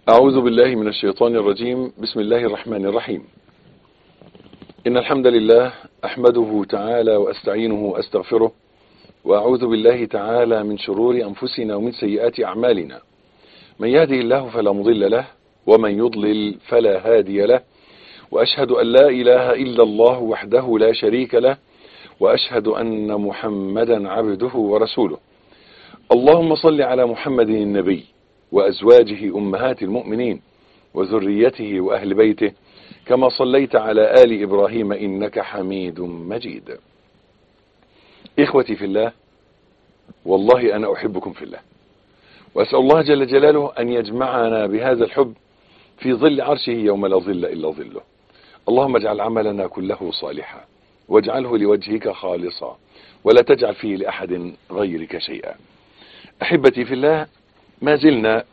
أعوذ بالله من الشيطان الرجيم بسم الله الرحمن الرحيم إن الحمد لله أحمده تعالى وأستعينه وأستغفره وأعوذ بالله تعالى من شرور أنفسنا ومن سيئات أعمالنا من يهدي الله فلا مضل له ومن يضلل فلا هادي له وأشهد أن لا إله إلا الله وحده لا شريك له وأشهد أن محمدا عبده ورسوله اللهم صل على محمد النبي وأزواجه أمهات المؤمنين وذريته وأهل بيته كما صليت على آل إبراهيم إنك حميد مجيد إخوتي في الله والله أنا أحبكم في الله وأسأل الله جل جلاله أن يجمعنا بهذا الحب في ظل عرشه يوم لا ظل إلا ظله اللهم اجعل عملنا كله صالحا واجعله لوجهك خالصا ولا تجعل فيه لأحد غيرك شيئا أحبتي في الله ما زلنا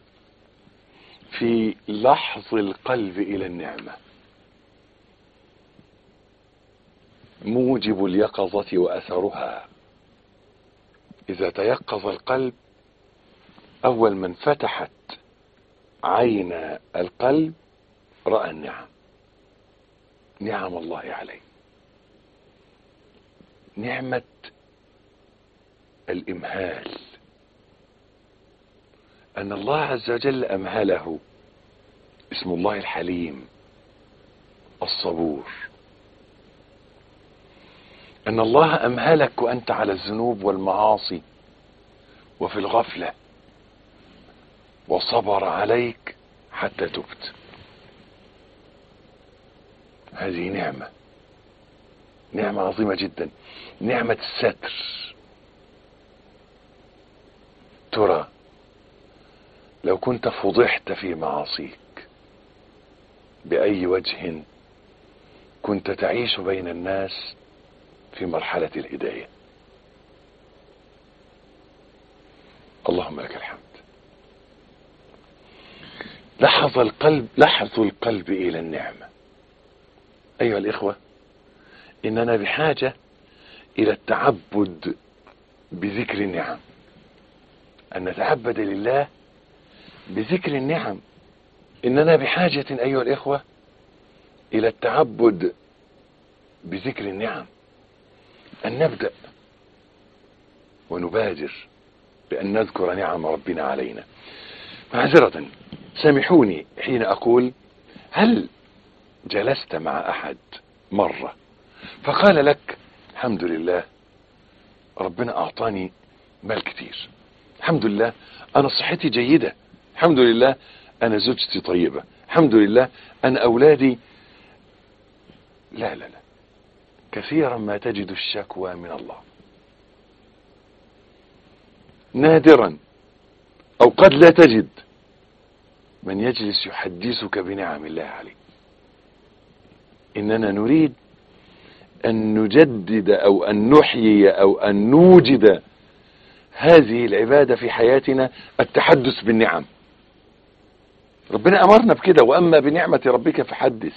في لحظ القلب إلى النعمة موجب اليقظة وأثرها إذا تيقظ القلب أول من فتحت عين القلب رأى النعم نعم الله عليه نعمة الإمهال أن الله عز وجل أمهله اسم الله الحليم الصبور أن الله أمهلك وأنت على الذنوب والمعاصي وفي الغفلة وصبر عليك حتى تبت هذه نعمة نعمة عظيمة جدا نعمة الستر ترى لو كنت فضحت في معاصيك بأي وجه كنت تعيش بين الناس في مرحلة الهداية اللهم لك الحمد لحظ القلب لحظ القلب إلى النعمة أيها الإخوة إننا بحاجة إلى التعبد بذكر النعم أن نتعبد لله بذكر النعم إننا بحاجة أيها الإخوة إلى التعبد بذكر النعم أن نبدأ ونبادر بأن نذكر نعم ربنا علينا معذرة سامحوني حين أقول هل جلست مع أحد مرة فقال لك الحمد لله ربنا أعطاني مال كتير الحمد لله أنا صحتي جيدة الحمد لله أنا زوجتي طيبة الحمد لله أنا أولادي لا لا لا كثيرا ما تجد الشكوى من الله نادرا أو قد لا تجد من يجلس يحدثك بنعم الله عليه إننا نريد أن نجدد أو أن نحيي أو أن نوجد هذه العبادة في حياتنا التحدث بالنعم ربنا أمرنا بكده وأما بنعمة ربك فحدث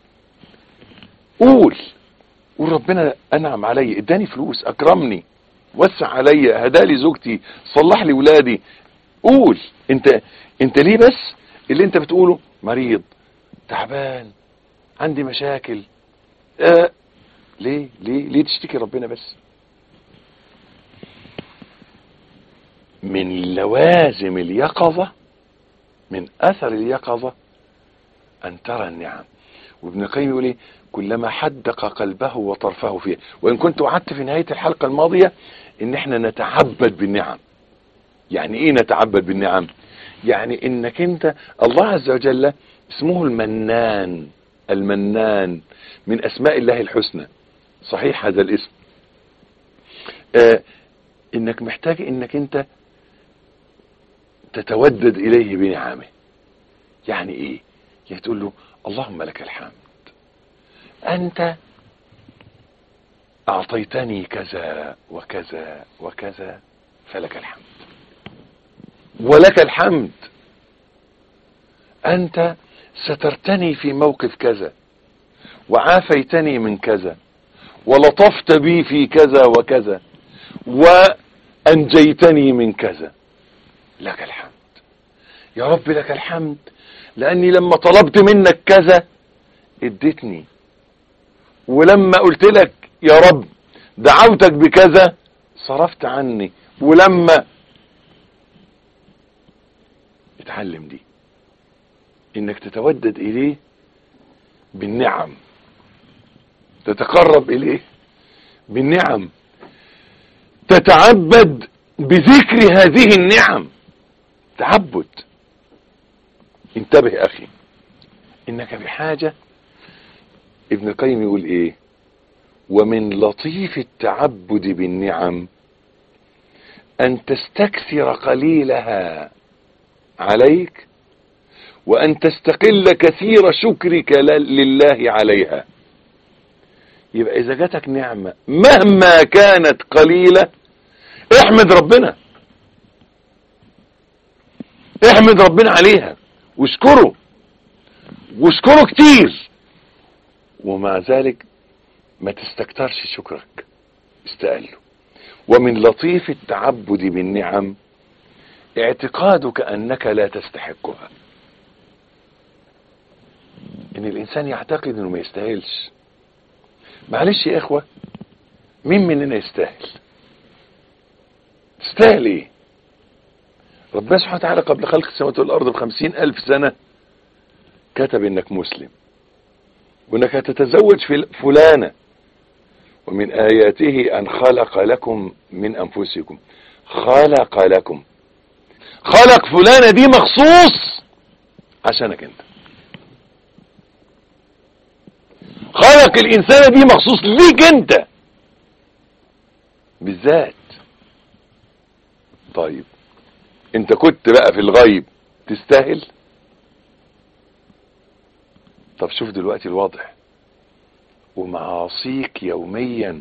قول قول ربنا أنعم علي اداني فلوس أكرمني وسع علي هدالي زوجتي صلح لي ولادي قول انت انت ليه بس اللي انت بتقوله مريض تعبان عندي مشاكل آه ليه ليه ليه تشتكي ربنا بس من لوازم اليقظة من أثر اليقظة أن ترى النعم وابن القيم يقول ايه كلما حدق قلبه وطرفه فيه وإن كنت وعدت في نهاية الحلقة الماضية إن احنا نتعبد بالنعم يعني ايه نتعبد بالنعم يعني انك انت الله عز وجل اسمه المنان المنان من اسماء الله الحسنى صحيح هذا الاسم آه انك محتاج انك انت تتودد اليه بنعمه يعني ايه يعني تقول له اللهم لك الحمد انت اعطيتني كذا وكذا وكذا فلك الحمد ولك الحمد انت سترتني في موقف كذا وعافيتني من كذا ولطفت بي في كذا وكذا وانجيتني من كذا لك الحمد يا رب لك الحمد لاني لما طلبت منك كذا اديتني ولما قلت لك يا رب دعوتك بكذا صرفت عني ولما اتعلم دي انك تتودد اليه بالنعم تتقرب اليه بالنعم تتعبد بذكر هذه النعم تعبد انتبه اخي انك بحاجة ابن القيم يقول ايه ومن لطيف التعبد بالنعم ان تستكثر قليلها عليك وان تستقل كثير شكرك لله عليها يبقى اذا جاتك نعمة مهما كانت قليلة احمد ربنا احمد ربنا عليها واشكره واشكره كتير ومع ذلك ما تستكترش شكرك استقله ومن لطيف التعبد بالنعم اعتقادك انك لا تستحقها ان الانسان يعتقد انه ما يستاهلش معلش يا اخوة مين مننا يستاهل تستاهل ايه ربنا سبحانه وتعالى قبل خلق السماوات والارض بخمسين الف سنة كتب انك مسلم وانك هتتزوج في فلانة ومن اياته ان خلق لكم من انفسكم خلق لكم خلق فلانة دي مخصوص عشانك انت خلق الانسانة دي مخصوص ليك انت بالذات طيب انت كنت بقى في الغيب تستاهل طب شوف دلوقتي الوضع ومعاصيك يوميا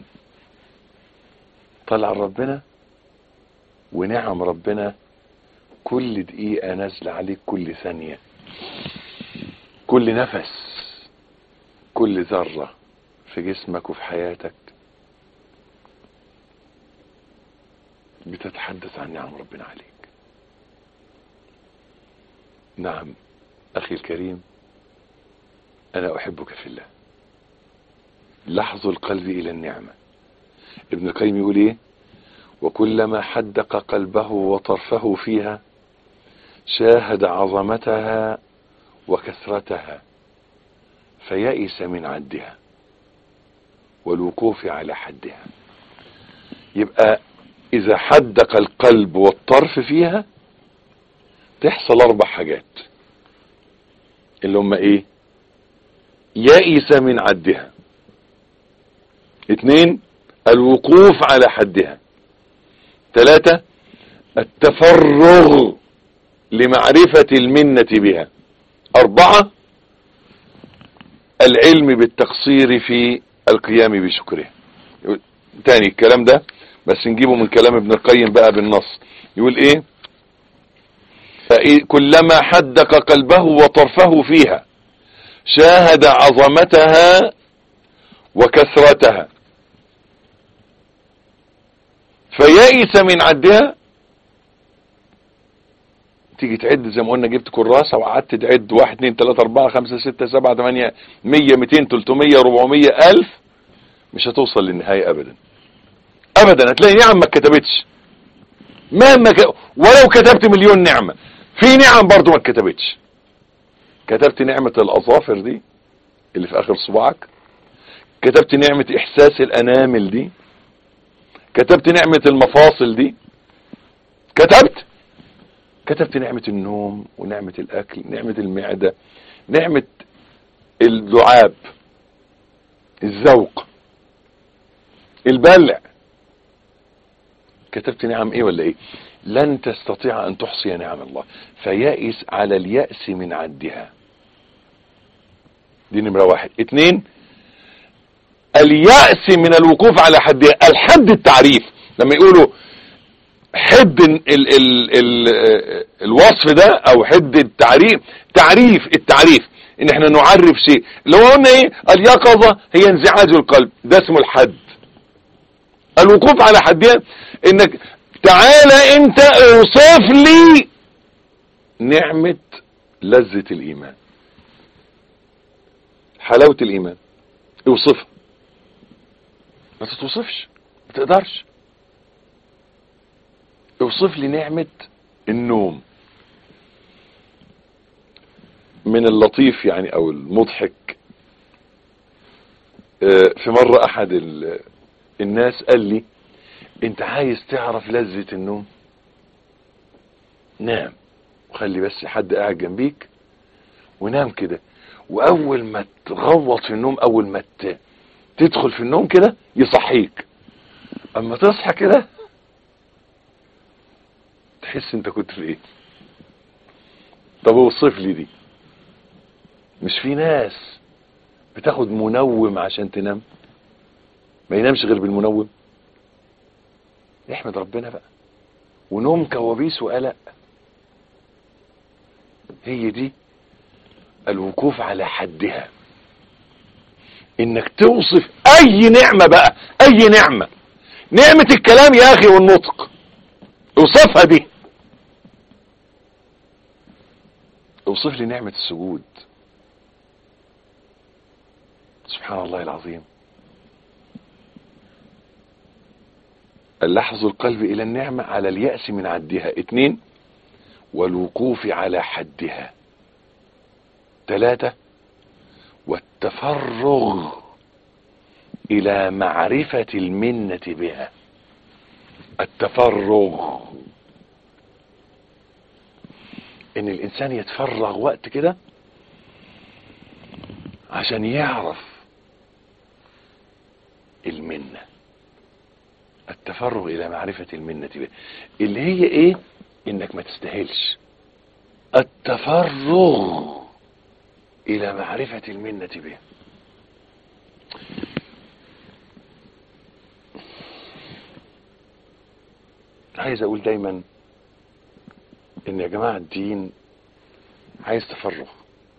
طلع ربنا ونعم ربنا كل دقيقة نازلة عليك كل ثانية كل نفس كل ذرة في جسمك وفي حياتك بتتحدث عن نعم ربنا عليك نعم أخي الكريم أنا أحبك في الله لحظ القلب إلى النعمة ابن القيم يقول إيه وكلما حدق قلبه وطرفه فيها شاهد عظمتها وكثرتها فيئس من عدها والوقوف على حدها يبقى اذا حدق القلب والطرف فيها تحصل اربع حاجات اللي هم ايه يئس من عدها اتنين الوقوف على حدها ثلاثة التفرغ لمعرفة المنة بها اربعة العلم بالتقصير في القيام بشكره تاني الكلام ده بس نجيبه من كلام ابن القيم بقى بالنص يقول ايه كلما حدق قلبه وطرفه فيها شاهد عظمتها وكثرتها فيئس من عدها تيجي تعد زي ما قلنا جبت كراسة وقعدت تعد واحد اتنين تلاتة اربعة خمسة ستة سبعة تمانية مية ميتين تلتمية ربعمية الف مش هتوصل للنهاية ابدا ابدا هتلاقي نعم ما اتكتبتش مهما ك... ولو كتبت مليون نعمة في نعم برضو ما اتكتبتش كتبت نعمة الاظافر دي اللي في اخر صباعك كتبت نعمة احساس الانامل دي كتبت نعمة المفاصل دي كتبت كتبت نعمة النوم ونعمة الاكل نعمة المعدة نعمة اللعاب الذوق البلع كتبت نعم ايه ولا ايه لن تستطيع ان تحصي نعم الله فيائس على اليأس من عدها دي نمرة واحد اتنين اليأس من الوقوف على حدها الحد التعريف لما يقولوا حد ال ال ال الوصف ده او حد التعريف تعريف التعريف ان احنا نعرف شيء لو قلنا ايه اليقظة هي انزعاج القلب ده اسمه الحد الوقوف على حدها انك تعالى انت اوصف لي نعمة لذة الإيمان حلاوة الإيمان اوصفها ما تتوصفش ما تقدرش اوصف لي نعمة النوم من اللطيف يعني او المضحك آه، في مرة احد ال- الناس قال لي انت عايز تعرف لذة النوم نام وخلي بس حد قاعد جنبيك ونام كده واول ما تغوط في النوم اول ما ت- تدخل في النوم كده يصحيك اما تصحى كده تحس انت كنت في ايه طب اوصف لي دي مش في ناس بتاخد منوم عشان تنام ما ينامش غير بالمنوم احمد ربنا بقى ونوم كوابيس وقلق هي دي الوقوف على حدها انك توصف اي نعمة بقى اي نعمة نعمة الكلام يا اخي والنطق اوصفها دي اوصف لي نعمة السجود سبحان الله العظيم اللحظ القلب الى النعمة على اليأس من عدها اتنين والوقوف على حدها ثلاثة والتفرغ الى معرفة المنة بها التفرغ ان الانسان يتفرغ وقت كده عشان يعرف المنة التفرغ الى معرفة المنة بها اللي هي ايه انك ما تستاهلش التفرغ الى معرفة المنة بها عايز اقول دايما ان يا جماعة الدين عايز تفرغ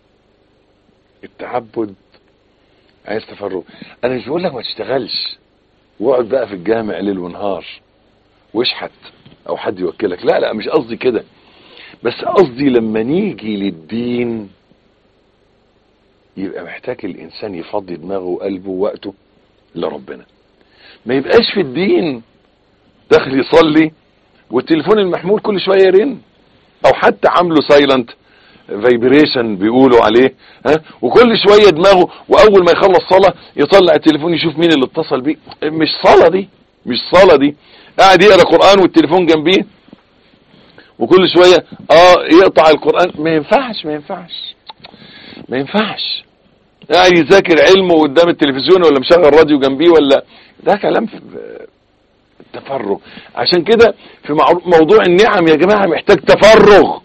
التعبد عايز تفرغ انا مش بقول لك ما تشتغلش واقعد بقى في الجامع ليل ونهار واشحت او حد يوكلك لا لا مش قصدي كده بس قصدي لما نيجي للدين يبقى محتاج الانسان يفضي دماغه وقلبه ووقته لربنا ما يبقاش في الدين داخل يصلي والتليفون المحمول كل شويه يرن او حتى عامله سايلنت فايبريشن بيقولوا عليه ها وكل شويه دماغه واول ما يخلص صلاه يطلع التليفون يشوف مين اللي اتصل بيه مش صلاه دي مش صلاه دي قاعد يقرا قران والتليفون جنبيه وكل شويه اه يقطع القران ما ينفعش ما ينفعش ما ينفعش قاعد يذاكر علمه قدام التلفزيون ولا مشغل راديو جنبيه ولا ده كلام في التفرغ عشان كده في معرو- موضوع النعم يا جماعة محتاج تفرغ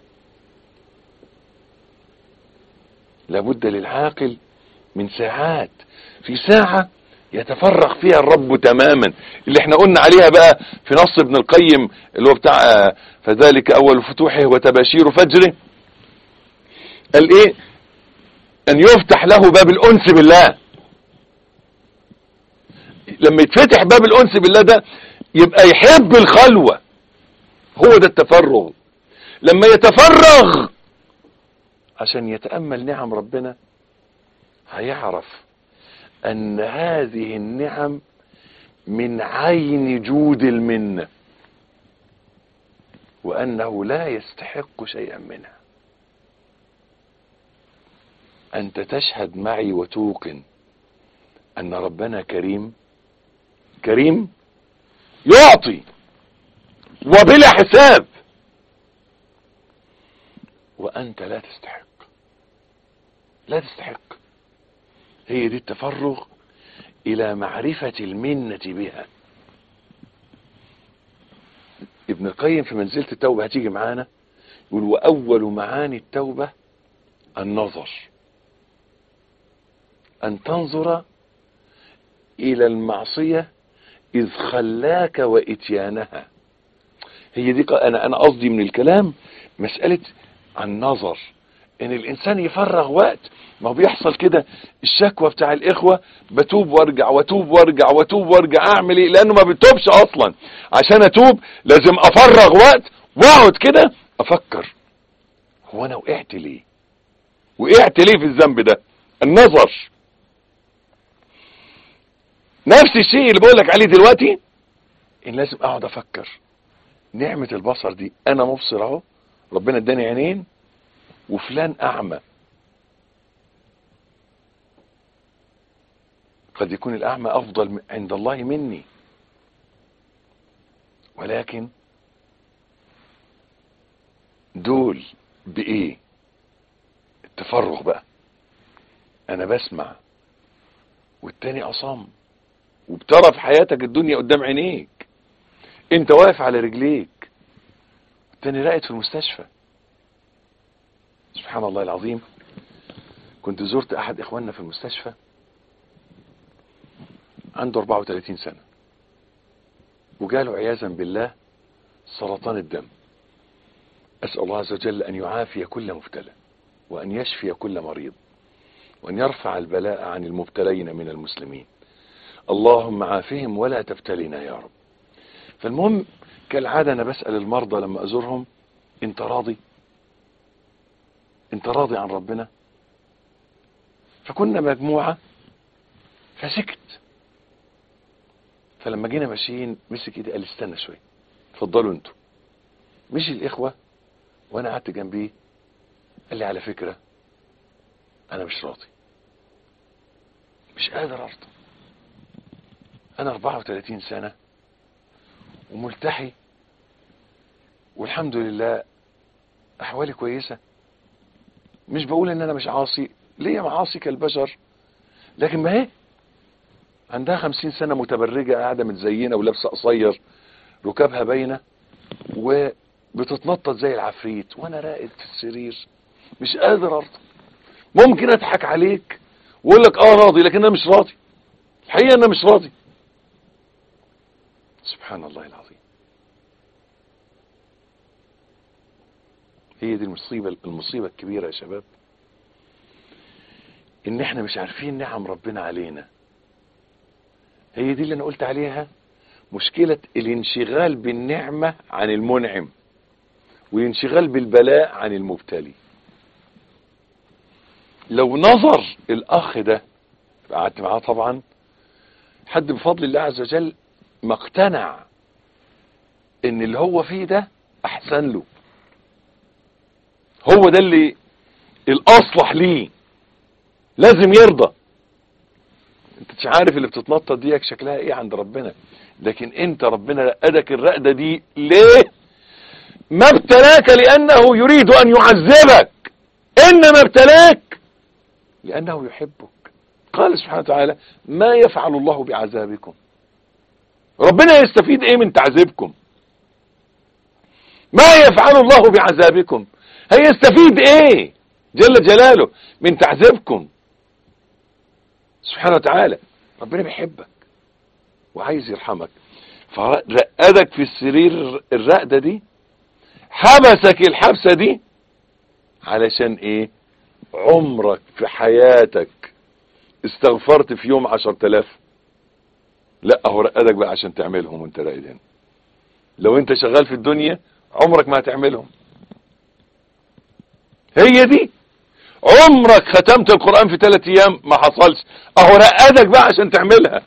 لابد للعاقل من ساعات في ساعة يتفرغ فيها الرب تماما اللي احنا قلنا عليها بقى في نص ابن القيم اللي هو بتاع آه، فذلك اول فتوحه وتباشير فجره قال ايه ان يفتح له باب الانس بالله لما يتفتح باب الانس بالله ده يبقى يحب الخلوة هو ده التفرغ لما يتفرغ عشان يتأمل نعم ربنا هيعرف ان هذه النعم من عين جود المنة وانه لا يستحق شيئا منها انت تشهد معي وتوقن ان ربنا كريم كريم يعطي وبلا حساب وانت لا تستحق لا تستحق هي دي التفرغ الى معرفة المنة بها ابن القيم في منزلة التوبة هتيجي معانا يقول واول معاني التوبة النظر ان تنظر الى المعصية اذ خلاك واتيانها هي دي ق- انا انا قصدي من الكلام مسألة النظر ان الانسان يفرغ وقت ما هو بيحصل كده الشكوى بتاع الاخوة بتوب وارجع واتوب وارجع واتوب وارجع اعمل ايه لانه ما بتوبش اصلا عشان اتوب لازم افرغ وقت واقعد كده افكر هو انا وقعت ليه وقعت ليه في الذنب ده النظر نفس الشيء اللي بقولك عليه دلوقتي ان لازم اقعد افكر نعمة البصر دي انا مبصر اهو ربنا اداني عينين وفلان اعمى قد يكون الاعمى افضل عند الله مني ولكن دول بايه التفرغ بقى انا بسمع والتاني اصم وبترى في حياتك الدنيا قدام عينيك انت واقف على رجليك التاني راقد في المستشفى سبحان الله العظيم كنت زرت احد اخواننا في المستشفى عنده 34 سنة وجاله عياذا بالله سرطان الدم أسأل الله عز وجل أن يعافي كل مبتلى وأن يشفي كل مريض وأن يرفع البلاء عن المبتلين من المسلمين اللهم عافهم ولا تبتلنا يا رب فالمهم كالعادة أنا بسأل المرضى لما أزورهم أنت راضي أنت راضي عن ربنا فكنا مجموعة فسكت فلما جينا ماشيين مسك ايدي قال استنى شويه اتفضلوا انتوا مشي الاخوه وانا قعدت جنبيه قال لي على فكره انا مش راضي مش قادر ارضى انا 34 سنه وملتحي والحمد لله احوالي كويسه مش بقول ان انا مش عاصي ليا معاصي كالبشر لكن ما هي عندها خمسين سنة متبرجة قاعدة متزينة ولابسة قصير ركابها باينة وبتتنطط زي العفريت وانا راقد في السرير مش قادر ارضى ممكن اضحك عليك واقول لك اه راضي لكن انا مش راضي الحقيقة انا مش راضي سبحان الله العظيم هي دي المصيبة المصيبة الكبيرة يا شباب ان احنا مش عارفين نعم ربنا علينا هي دي اللي انا قلت عليها مشكلة الانشغال بالنعمة عن المنعم والانشغال بالبلاء عن المبتلي لو نظر الاخ ده قعدت معاه طبعا حد بفضل الله عز وجل ما اقتنع ان اللي هو فيه ده احسن له هو ده اللي الاصلح ليه لازم يرضى انت مش عارف اللي بتتنطط دي شكلها ايه عند ربنا لكن انت ربنا رقدك الرقدة دي ليه ما ابتلاك لانه يريد ان يعذبك انما ابتلاك لانه يحبك قال سبحانه وتعالى ما يفعل الله بعذابكم ربنا يستفيد ايه من تعذيبكم ما يفعل الله بعذابكم هيستفيد ايه جل جلاله من تعذيبكم سبحانه وتعالى ربنا بيحبك وعايز يرحمك فرقدك في السرير الرقدة دي حبسك الحبسة دي علشان ايه عمرك في حياتك استغفرت في يوم عشر تلاف لا هو رقدك بقى عشان تعملهم وانت راقد هنا لو انت شغال في الدنيا عمرك ما هتعملهم هي دي عمرك ختمت القرآن في ثلاث ايام ما حصلش اهو رقدك بقى عشان تعملها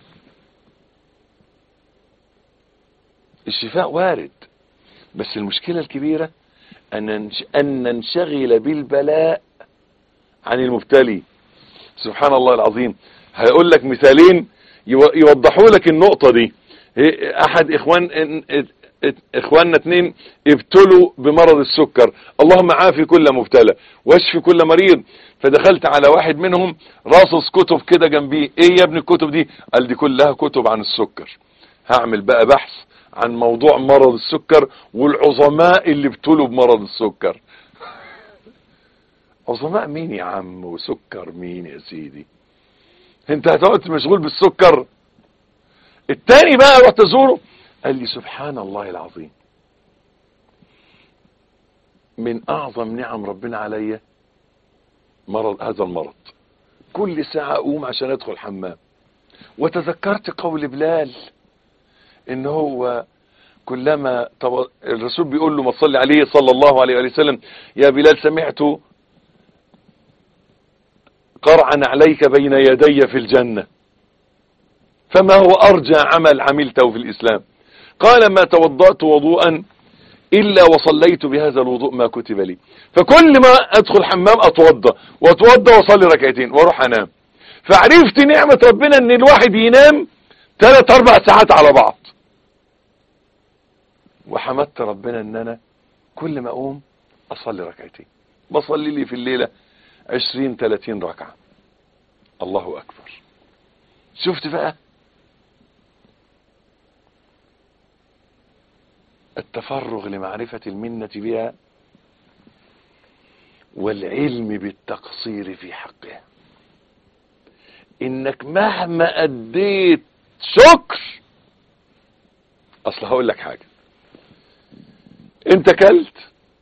الشفاء وارد بس المشكلة الكبيرة ان ان ننشغل بالبلاء عن المبتلي سبحان الله العظيم هيقول لك مثالين يوضحوا لك النقطة دي احد اخوان اخواننا اتنين ابتلوا بمرض السكر اللهم عافي كل مبتلى واشفي كل مريض فدخلت على واحد منهم راصص كتب كده جنبيه ايه يا ابن الكتب دي قال دي كلها كتب عن السكر هعمل بقى بحث عن موضوع مرض السكر والعظماء اللي ابتلوا بمرض السكر عظماء مين يا عم وسكر مين يا سيدي انت هتقعد مشغول بالسكر التاني بقى رحت ازوره قال لي سبحان الله العظيم من اعظم نعم ربنا عليا مرض هذا المرض كل ساعة اقوم عشان ادخل حمام وتذكرت قول بلال ان هو كلما طب الرسول بيقول له ما تصلي عليه صلى الله عليه وآله وسلم يا بلال سمعت قرعا عليك بين يدي في الجنة فما هو أرجى عمل عملته في الإسلام قال ما توضأت وضوءا إلا وصليت بهذا الوضوء ما كتب لي فكل ما أدخل حمام أتوضى وأتوضى وأصلي ركعتين وأروح أنام فعرفت نعمة ربنا أن الواحد ينام ثلاث أربع ساعات على بعض وحمدت ربنا أن أنا كل ما أقوم أصلي ركعتين بصلي لي في الليلة عشرين ثلاثين ركعة الله أكبر شفت بقى التفرغ لمعرفة المنة بها والعلم بالتقصير في حقها انك مهما اديت شكر اصل هقول لك حاجة انت كلت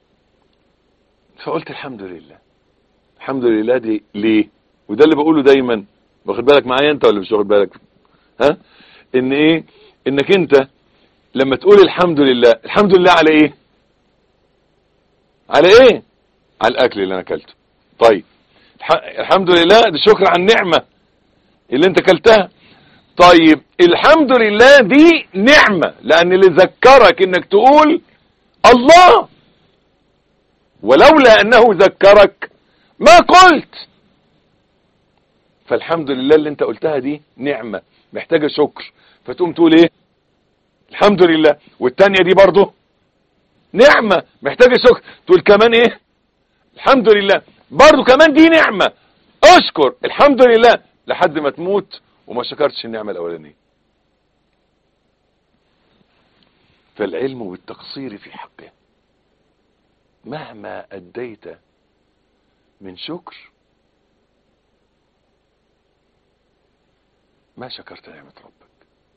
فقلت الحمد لله الحمد لله دي ليه وده اللي بقوله دايما واخد بالك معايا انت ولا مش واخد بالك ها ان ايه انك انت لما تقول الحمد لله الحمد لله على ايه على ايه على الاكل اللي انا اكلته طيب الحمد لله ده شكر على النعمة اللي انت اكلتها طيب الحمد لله دي نعمة لان اللي ذكرك انك تقول الله ولولا انه ذكرك ما قلت فالحمد لله اللي انت قلتها دي نعمة محتاجة شكر فتقوم تقول ايه الحمد لله والتانية دي برضه نعمة محتاجة شكر تقول كمان ايه الحمد لله برضه كمان دي نعمة اشكر الحمد لله لحد ما تموت وما شكرتش النعمة الاولانية فالعلم بالتقصير في حقه مهما اديت من شكر ما شكرت نعمة ربك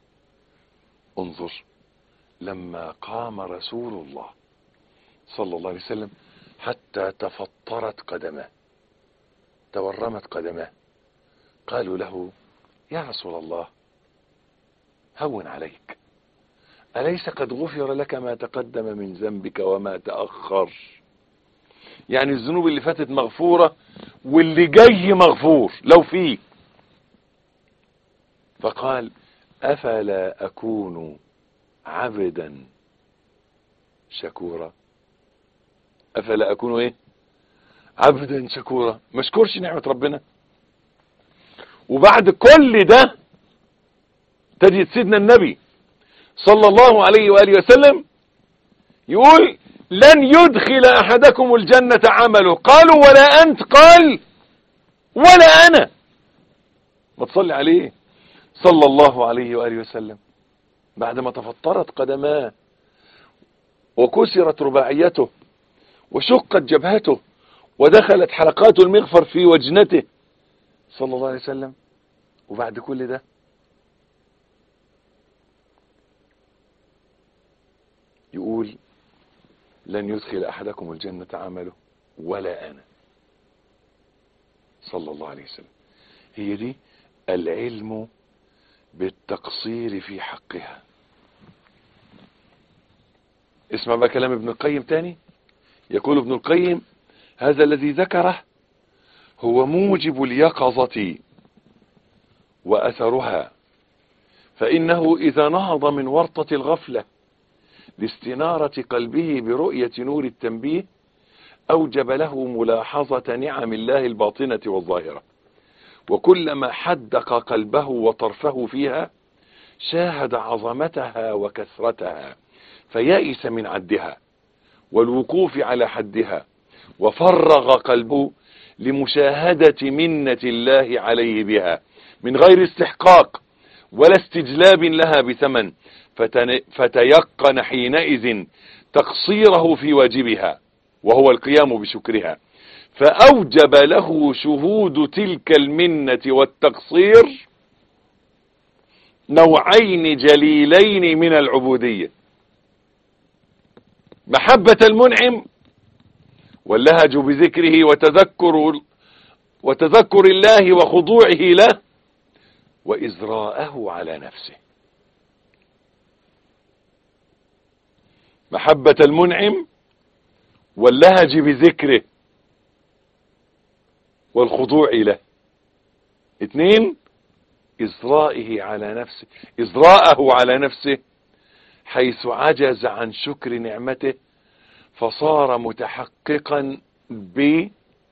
انظر لما قام رسول الله صلى الله عليه وسلم حتى تفطرت قدماه تورمت قدماه قالوا له يا رسول الله هون عليك أليس قد غفر لك ما تقدم من ذنبك وما تأخر يعني الذنوب اللي فاتت مغفورة واللي جاي مغفور لو فيه فقال أفلا أكون عبدا شكورا أفلا أكون إيه عبدا شكورا مشكورش نعمة ربنا وبعد كل ده تجد سيدنا النبي صلى الله عليه وآله وسلم يقول لن يدخل أحدكم الجنة عمله قالوا ولا أنت قال ولا أنا ما تصلي عليه صلى الله عليه وآله وسلم بعدما تفطرت قدماه وكسرت رباعيته وشقت جبهته ودخلت حلقات المغفر في وجنته صلى الله عليه وسلم وبعد كل ده يقول لن يدخل أحدكم الجنة عمله ولا أنا صلى الله عليه وسلم هي دي العلم بالتقصير في حقها اسمع بقى كلام ابن القيم تاني يقول ابن القيم هذا الذي ذكره هو موجب اليقظة وأثرها فإنه إذا نهض من ورطة الغفلة لاستنارة قلبه برؤية نور التنبيه أوجب له ملاحظة نعم الله الباطنة والظاهرة وكلما حدق قلبه وطرفه فيها شاهد عظمتها وكثرتها فيئس من عدها والوقوف على حدها وفرغ قلبه لمشاهدة منة الله عليه بها من غير استحقاق ولا استجلاب لها بثمن فتيقن حينئذ تقصيره في واجبها وهو القيام بشكرها فأوجب له شهود تلك المنة والتقصير نوعين جليلين من العبودية محبة المنعم واللهج بذكره وتذكر وتذكر الله وخضوعه له وإزراءه على نفسه محبة المنعم واللهج بذكره والخضوع له اثنين إزرائه على نفسه إزراءه على نفسه حيث عجز عن شكر نعمته فصار متحققا ب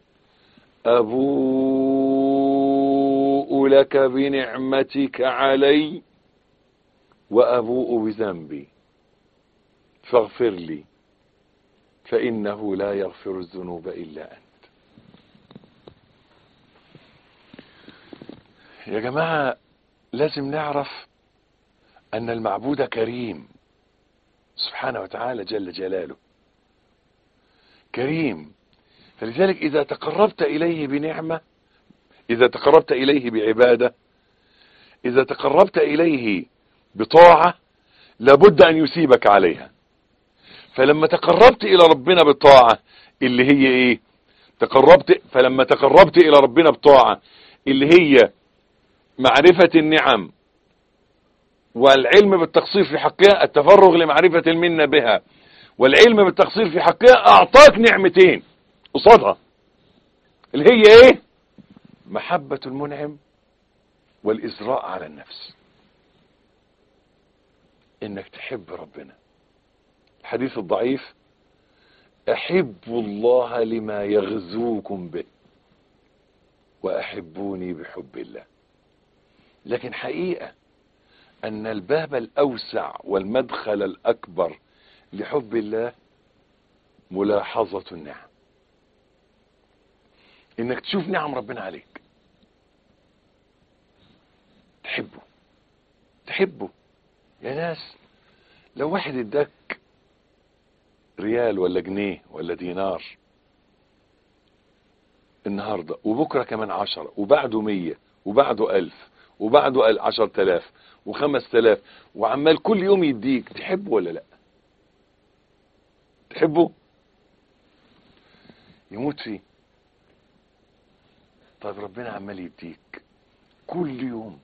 أبوء لك بنعمتك علي وأبوء بذنبي فاغفر لي فإنه لا يغفر الذنوب إلا أنت يا جماعة لازم نعرف أن المعبود كريم سبحانه وتعالى جل جلاله كريم فلذلك إذا تقربت إليه بنعمة إذا تقربت إليه بعبادة إذا تقربت إليه بطاعة لابد أن يثيبك عليها فلما تقربت إلى ربنا بالطاعة اللي هي إيه تقربت فلما تقربت إلى ربنا بطاعة اللي هي معرفة النعم والعلم بالتقصير في حقها التفرغ لمعرفة المنة بها والعلم بالتقصير في حقها أعطاك نعمتين قصادها اللي هي إيه محبة المنعم والإزراء على النفس إنك تحب ربنا الحديث الضعيف أحبوا الله لما يغزوكم به وأحبوني بحب الله لكن حقيقة أن الباب الأوسع والمدخل الأكبر لحب الله ملاحظة النعم إنك تشوف نعم ربنا عليك تحبه تحبه يا ناس لو واحد اداك ريال ولا جنيه ولا دينار النهاردة وبكرة كمان عشرة وبعده مية وبعده ألف وبعده عشر تلاف وخمس تلاف وعمال كل يوم يديك تحبه ولا لا تحبه يموت فيه طيب ربنا عمال يديك كل يوم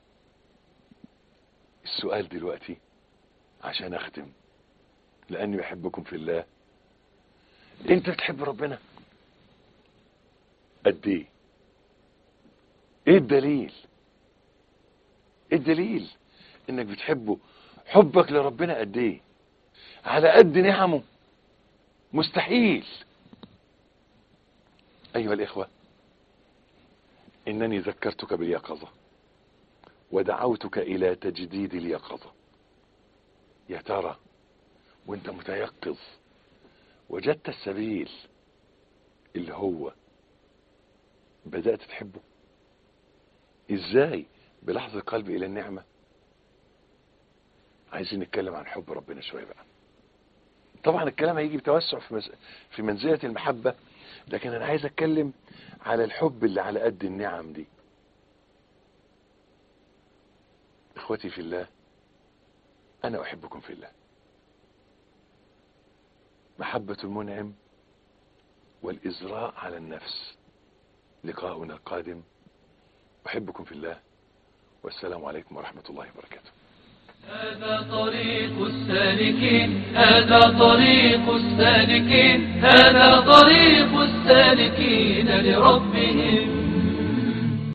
السؤال دلوقتي عشان اختم لاني بحبكم في الله انت بتحب ربنا قد ايه ايه الدليل ايه الدليل انك بتحبه حبك لربنا قد ايه على قد نعمه مستحيل ايها الاخوة انني ذكرتك باليقظة ودعوتك الى تجديد اليقظة يا ترى وانت متيقظ وجدت السبيل اللي هو بدأت تحبه ازاي بلحظة القلب الى النعمة عايزين نتكلم عن حب ربنا شوية بقى طبعا الكلام هيجي بتوسع في, مز... في منزلة المحبة لكن انا عايز اتكلم على الحب اللي على قد النعم دي اخوتي في الله انا احبكم في الله محبة المنعم والإزراء على النفس لقاؤنا القادم أحبكم في الله والسلام عليكم ورحمة الله وبركاته هذا طريق السالكين هذا طريق السالكين هذا طريق السالكين لربهم